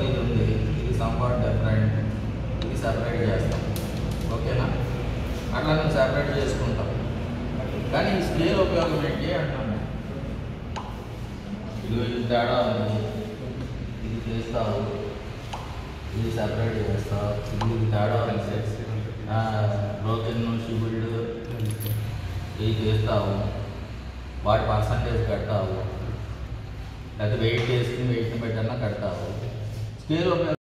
ఇది ఉంది ఇది సంవాట్ డిఫరెంట్ ఇది సెపరేట్ చేస్తాం ఓకేనా అట్లా నువ్వు సెపరేట్ చేసుకుంటాం కానీ ఈ స్కేల్ ఉపయోగం ఏంటి అంటున్నాను ఇది ఇది తేడా ఉంది ఇది చేస్తావు ఇది సెపరేట్ చేస్తావు ఇది ఇది తేడా ఉంది బ్రోకెన్ షిబుల్డ్ ఇది చేస్తావు వాటి పర్సంటేజ్ కడతావు లేకపోతే వెయిట్ చేసుకుని వెయిట్ని పెట్టన్నా కడతావు స్కేల్ ఉపయోగం